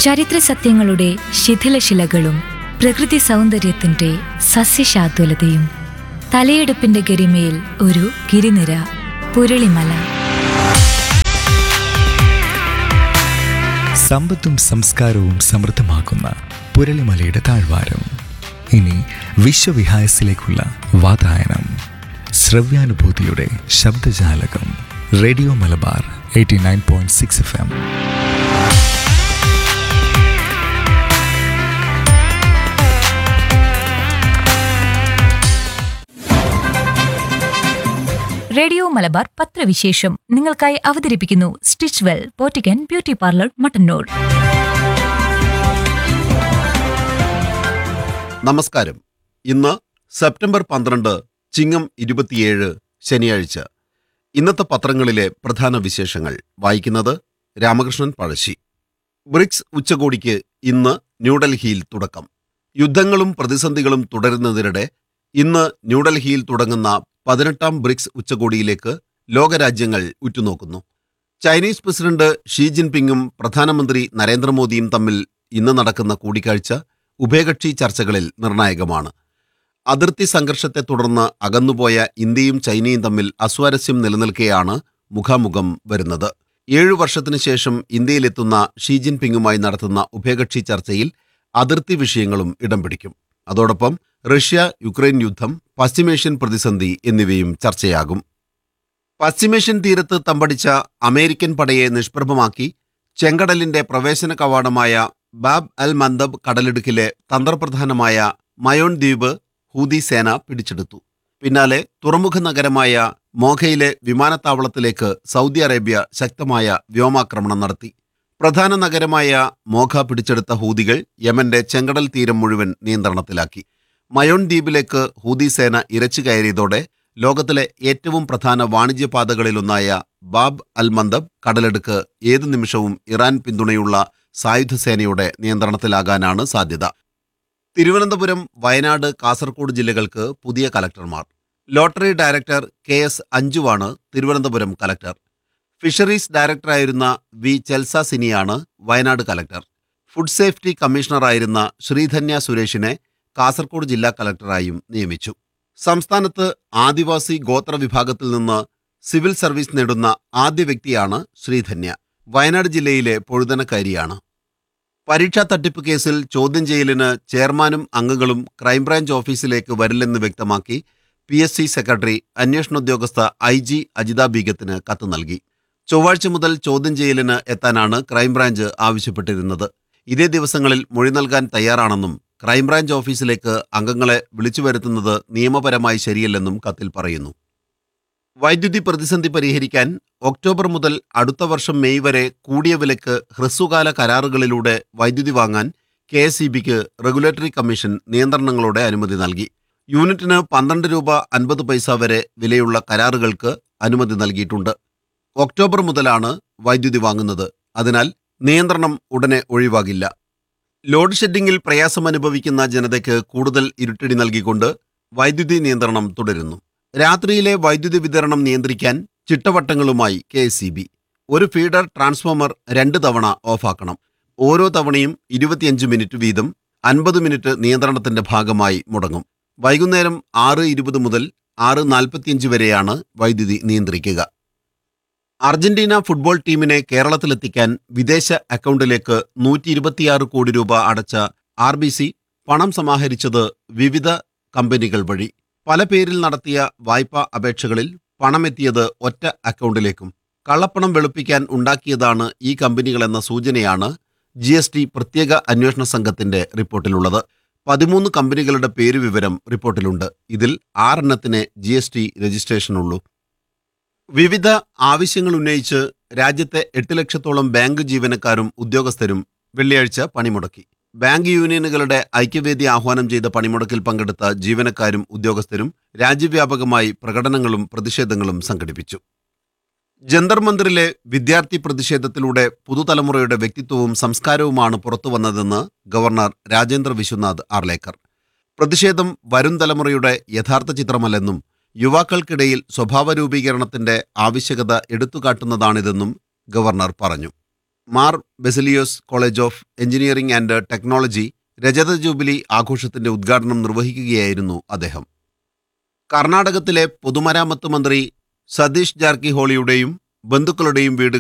ചരിത്ര സത്യങ്ങളുടെ ശിഥിലശിലകളും പ്രകൃതി സൗന്ദര്യത്തിന്റെ സസ്യശാദ്വലതയും തലയെടുപ്പിന്റെ ഗരിമയിൽ ഒരു ഗിരിനിര പുരളിമല സമ്പത്തും സംസ്കാരവും സമൃദ്ധമാക്കുന്ന പുരളിമലയുടെ താഴ്വാരം ഇനി വിശ്വവിഹായസിലേക്കുള്ള വാതായനം ശ്രവ്യാനുഭൂതിയുടെ ശബ്ദജാലകം radio Malabar eighty nine point six F M radio Malabar പത്രവിശേഷം നിങ്ങൾക്കായി അവതരിപ്പിക്കുന്നു സ്റ്റിച്ച് വെൽ പോറ്റിക്കൻ ബ്യൂട്ടി പാർലർ മട്ടന്നൂർ നമസ്കാരം ഇന്ന് സെപ്റ്റംബർ പന്ത്രണ്ട് ചിങ്ങം ഇരുപത്തിയേഴ് ശനിയാഴ്ച ഇന്നത്തെ പത്രങ്ങളിലെ പ്രധാന വിശേഷങ്ങൾ വായിക്കുന്നത് രാമകൃഷ്ണൻ പഴശ്ശി ബ്രിക്സ് ഉച്ചകോടിക്ക് ഇന്ന് ന്യൂഡൽഹിയിൽ തുടക്കം യുദ്ധങ്ങളും പ്രതിസന്ധികളും തുടരുന്നതിനിടെ ഇന്ന് ന്യൂഡൽഹിയിൽ തുടങ്ങുന്ന പതിനെട്ടാം ബ്രിക്സ് ഉച്ചകോടിയിലേക്ക് ലോകരാജ്യങ്ങൾ ഉറ്റുനോക്കുന്നു ചൈനീസ് പ്രസിഡന്റ് ഷീ ജിൻപിങ്ങും പ്രധാനമന്ത്രി നരേന്ദ്രമോദിയും തമ്മിൽ ഇന്ന് നടക്കുന്ന കൂടിക്കാഴ്ച ഉഭയകക്ഷി ചർച്ചകളിൽ നിർണായകമാണ് അതിർത്തി സംഘർഷത്തെ തുടർന്ന് അകന്നുപോയ ഇന്ത്യയും ചൈനയും തമ്മിൽ അസ്വാരസ്യം നിലനിൽക്കെയാണ് മുഖാമുഖം വരുന്നത് ഏഴു വർഷത്തിനു ശേഷം ഇന്ത്യയിലെത്തുന്ന ഷീ ജിൻപിങ്ങുമായി നടത്തുന്ന ഉഭയകക്ഷി ചർച്ചയിൽ അതിർത്തി വിഷയങ്ങളും ഇടം പിടിക്കും അതോടൊപ്പം റഷ്യ യുക്രൈൻ യുദ്ധം പശ്ചിമേഷ്യൻ പ്രതിസന്ധി എന്നിവയും ചർച്ചയാകും പശ്ചിമേഷ്യൻ തീരത്ത് തമ്പടിച്ച അമേരിക്കൻ പടയെ നിഷ്പ്രഭമാക്കി ചെങ്കടലിന്റെ പ്രവേശന കവാടമായ ബാബ് അൽ മന്ദബ് കടലിടുക്കിലെ തന്ത്രപ്രധാനമായ മയോൺ ദ്വീപ് ഹൂതി സേന പിടിച്ചെടുത്തു പിന്നാലെ തുറമുഖ നഗരമായ മോഖയിലെ വിമാനത്താവളത്തിലേക്ക് സൗദി അറേബ്യ ശക്തമായ വ്യോമാക്രമണം നടത്തി പ്രധാന നഗരമായ മോഖ പിടിച്ചെടുത്ത ഹൂതികൾ യമന്റെ ചെങ്കടൽ തീരം മുഴുവൻ നിയന്ത്രണത്തിലാക്കി മയോൺ ദ്വീപിലേക്ക് ഹൂതി സേന ഇരച്ചു കയറിയതോടെ ലോകത്തിലെ ഏറ്റവും പ്രധാന വാണിജ്യപാതകളിലൊന്നായ ബാബ് അൽ മന്ദബ് കടലെടുക്ക് ഏതു നിമിഷവും ഇറാൻ പിന്തുണയുള്ള സായുധ സേനയുടെ നിയന്ത്രണത്തിലാകാനാണ് സാധ്യത തിരുവനന്തപുരം വയനാട് കാസർഗോഡ് ജില്ലകൾക്ക് പുതിയ കലക്ടർമാർ ലോട്ടറി ഡയറക്ടർ കെ എസ് അഞ്ജുവാണ് തിരുവനന്തപുരം കലക്ടർ ഫിഷറീസ് ഡയറക്ടറായിരുന്ന വി ചെൽസ സിനിയാണ് വയനാട് കലക്ടർ ഫുഡ് സേഫ്റ്റി കമ്മീഷണറായിരുന്ന ശ്രീധന്യ സുരേഷിനെ കാസർഗോഡ് ജില്ലാ കലക്ടറായും നിയമിച്ചു സംസ്ഥാനത്ത് ആദിവാസി ഗോത്ര വിഭാഗത്തിൽ നിന്ന് സിവിൽ സർവീസ് നേടുന്ന ആദ്യ വ്യക്തിയാണ് ശ്രീധന്യ വയനാട് ജില്ലയിലെ പൊഴുതനക്കാരിയാണ് പരീക്ഷാ തട്ടിപ്പ് കേസിൽ ചോദ്യം ചെയ്യലിന് ചെയർമാനും അംഗങ്ങളും ക്രൈംബ്രാഞ്ച് ഓഫീസിലേക്ക് വരില്ലെന്ന് വ്യക്തമാക്കി പി എസ് സി സെക്രട്ടറി അന്വേഷണോദ്യോഗസ്ഥ ഐ ജി അജിത ബീഗത്തിന് കത്ത് നൽകി ചൊവ്വാഴ്ച മുതൽ ചോദ്യം ചെയ്യലിന് എത്താനാണ് ക്രൈംബ്രാഞ്ച് ആവശ്യപ്പെട്ടിരുന്നത് ഇതേ ദിവസങ്ങളിൽ മൊഴി നൽകാൻ തയ്യാറാണെന്നും ക്രൈംബ്രാഞ്ച് ഓഫീസിലേക്ക് അംഗങ്ങളെ വിളിച്ചു വരുത്തുന്നത് നിയമപരമായി ശരിയല്ലെന്നും കത്തിൽ പറയുന്നു വൈദ്യുതി പ്രതിസന്ധി പരിഹരിക്കാൻ ഒക്ടോബർ മുതൽ അടുത്ത വർഷം മെയ് വരെ കൂടിയ വിലക്ക് ഹ്രസ്വകാല കരാറുകളിലൂടെ വൈദ്യുതി വാങ്ങാൻ കെ എസ് റെഗുലേറ്ററി കമ്മീഷൻ നിയന്ത്രണങ്ങളോടെ അനുമതി നൽകി യൂണിറ്റിന് പന്ത്രണ്ട് രൂപ അൻപത് പൈസ വരെ വിലയുള്ള കരാറുകൾക്ക് അനുമതി നൽകിയിട്ടുണ്ട് ഒക്ടോബർ മുതലാണ് വൈദ്യുതി വാങ്ങുന്നത് അതിനാൽ നിയന്ത്രണം ഉടനെ ഒഴിവാകില്ല ലോഡ് ഷെഡിംഗിൽ പ്രയാസം അനുഭവിക്കുന്ന ജനതയ്ക്ക് കൂടുതൽ ഇരുട്ടടി നൽകിക്കൊണ്ട് വൈദ്യുതി നിയന്ത്രണം തുടരുന്നു രാത്രിയിലെ വൈദ്യുതി വിതരണം നിയന്ത്രിക്കാൻ ചിട്ടവട്ടങ്ങളുമായി കെ ഒരു ഫീഡർ ട്രാൻസ്ഫോമർ രണ്ട് തവണ ഓഫാക്കണം ഓരോ തവണയും ഇരുപത്തിയഞ്ച് മിനിറ്റ് വീതം അൻപത് മിനിറ്റ് നിയന്ത്രണത്തിന്റെ ഭാഗമായി മുടങ്ങും വൈകുന്നേരം ആറ് ഇരുപത് മുതൽ ആറ് നാൽപ്പത്തിയഞ്ച് വരെയാണ് വൈദ്യുതി നിയന്ത്രിക്കുക അർജന്റീന ഫുട്ബോൾ ടീമിനെ കേരളത്തിലെത്തിക്കാൻ വിദേശ അക്കൗണ്ടിലേക്ക് നൂറ്റി ഇരുപത്തിയാറ് കോടി രൂപ അടച്ച ആർ ബി സി പണം സമാഹരിച്ചത് വിവിധ കമ്പനികൾ വഴി പല പേരിൽ നടത്തിയ വായ്പാ അപേക്ഷകളിൽ പണമെത്തിയത് ഒറ്റ അക്കൗണ്ടിലേക്കും കള്ളപ്പണം വെളുപ്പിക്കാൻ ഉണ്ടാക്കിയതാണ് ഈ കമ്പനികളെന്ന സൂചനയാണ് ജി എസ് ടി പ്രത്യേക അന്വേഷണ സംഘത്തിന്റെ റിപ്പോർട്ടിലുള്ളത് പതിമൂന്ന് കമ്പനികളുടെ പേരുവിവരം റിപ്പോർട്ടിലുണ്ട് ഇതിൽ ആറെണ്ണത്തിന് ജി എസ് ടി രജിസ്ട്രേഷനുള്ളൂ വിവിധ ആവശ്യങ്ങൾ ഉന്നയിച്ച് രാജ്യത്തെ എട്ട് ലക്ഷത്തോളം ബാങ്ക് ജീവനക്കാരും ഉദ്യോഗസ്ഥരും വെള്ളിയാഴ്ച പണിമുടക്കി ബാങ്ക് യൂണിയനുകളുടെ ഐക്യവേദി ആഹ്വാനം ചെയ്ത പണിമുടക്കിൽ പങ്കെടുത്ത ജീവനക്കാരും ഉദ്യോഗസ്ഥരും രാജ്യവ്യാപകമായി പ്രകടനങ്ങളും പ്രതിഷേധങ്ങളും സംഘടിപ്പിച്ചു ജന്തർ മന്ദിറിലെ വിദ്യാർത്ഥി പ്രതിഷേധത്തിലൂടെ പുതുതലമുറയുടെ വ്യക്തിത്വവും സംസ്കാരവുമാണ് പുറത്തുവന്നതെന്ന് ഗവർണർ രാജേന്ദ്ര വിശ്വനാഥ് ആർലേക്കർ പ്രതിഷേധം വരും തലമുറയുടെ യഥാർത്ഥ ചിത്രമല്ലെന്നും യുവാക്കൾക്കിടയിൽ സ്വഭാവ രൂപീകരണത്തിന്റെ ആവശ്യകത എടുത്തുകാട്ടുന്നതാണിതെന്നും ഗവർണർ പറഞ്ഞു Mar Baselios college of engineering and technology രജത ജൂബിലി ആഘോഷത്തിന്റെ ഉദ്ഘാടനം നിർവഹിക്കുകയായിരുന്നു അദ്ദേഹം കർണാടകത്തിലെ പൊതുമരാമത്ത് മന്ത്രി സതീഷ് ജാർക്കിഹോളിയുടെയും ബന്ധുക്കളുടെയും വീടുകൾ